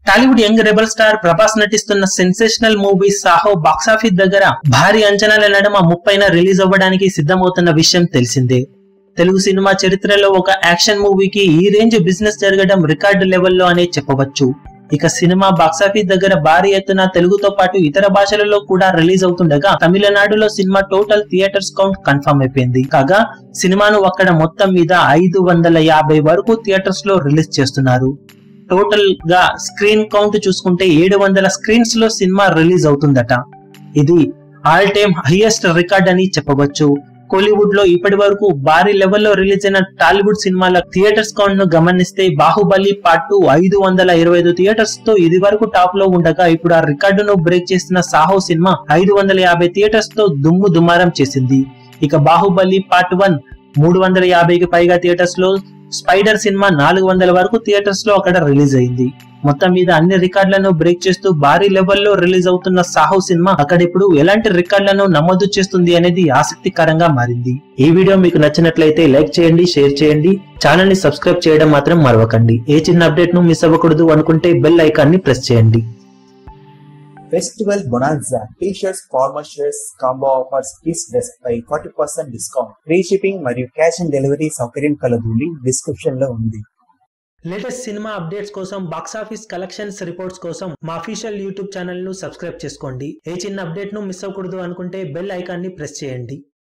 Tollywood young rebel star Prabhas నటిస్తున్న sensational movie Saaho box office దగ్గర భారీ అంచనాల నడుమ ముప్పైన రిలీజ్ అవ్వడానికి సిద్ధమవుతున్న విషయం తెలిసిందే తెలుగు సినిమా చరిత్రలో ఒక యాక్షన్ మూవీకి ఈ రేంజ్ బిజినెస్ జరగడం రికార్డు లెవెల్లో అనే చెప్పవచ్చు ఇక సినిమా బాక్సాఫీస్ దగ్గర భారీ ఎత్తున తెలుగుతో పాటు ఇతర భాషలలో కూడా రిలీజ్ అవుతుండగా తమిళనాడులో cinema total theatres count confirm అయిపోయింది కాగా సినిమాను అక్కడ మొత్తం మీద ఐదు వందల యాభై వరకు థియేటర్స్ లో రిలీజ్ చేస్తున్నారు టోటల్ గా స్క్రీన్ కౌంట్ చూసుకుంటే ఏడు వందల స్క్రీన్స్ లో సినిమా రిలీజ్ అవుతుందట ఇది ఆల్ టైమ్ హైయెస్ట్ రికార్డ్ అని చెప్పవచ్చు కోలీవుడ్ లో ఇప్పటి వరకు భారీ లెవెల్లో రిలీజ్ అయిన టాలీవుడ్ సినిమాల థియేటర్స్ కౌంట్ ను గమనిస్తే బాహుబలి పార్ట్ టూ ఐదు వందల ఇరవై ఐదు థియేటర్స్ తో ఇది వరకు టాప్ లో ఉండగా ఇప్పుడు ఆ రికార్డును బ్రేక్ చేసిన సాహో సినిమా ఐదు వందల యాభై థియేటర్స్ తో దుమ్ము దుమారం చేసింది ఇక బాహుబలి పార్ట్ వన్ మూడు వందల యాభైకి పైగా థియేటర్స్ లో స్పైడర్ సినిమా నాలుగు వందల వరకు థియేటర్స్ లో అక్కడ రిలీజ్ అయింది మొత్తం మీద అన్ని రికార్డులను బ్రేక్ చేస్తూ భారీ లెవెల్లో రిలీజ్ అవుతున్న సాహో సినిమా అక్కడ ఇప్పుడు ఎలాంటి రికార్డులను నమోదు చేస్తుంది అనేది ఆసక్తికరంగా మారింది ఈ వీడియో మీకు నచ్చినట్లయితే లైక్ చేయండి షేర్ చేయండి ఛానల్ ని సబ్స్క్రైబ్ చేయడం మాత్రం మరవకండి ఏ చిన్న అప్డేట్ ను మిస్ అవ్వకూడదు అనుకుంటే బెల్ ఐకాన్ ని ప్రెస్ చేయండి festival bonanza T shirts formal shirts combo offers kids dress పై forty percent discount free shipping మరియు క్యాష్ ఆన్ డెలివరీ సౌకర్యం కలదు లింక్ డిస్క్రిప్షన్ లో ఉంది లేటెస్ట్ సినిమా అప్డేట్స్ కోసం బాక్సాఫీస్ కలెక్షన్స్ రిపోర్ట్స్ కోసం మా అఫీషియల్ యూట్యూబ్ ఛానల్ ను సబ్స్క్రైబ్ చేసుకోండి ఏ చిన్న అప్డేట్ ను మిస్ అవ్వకూడదు అనుకుంటే బెల్ ఐకాన్ ని ప్రెస్ చేయండి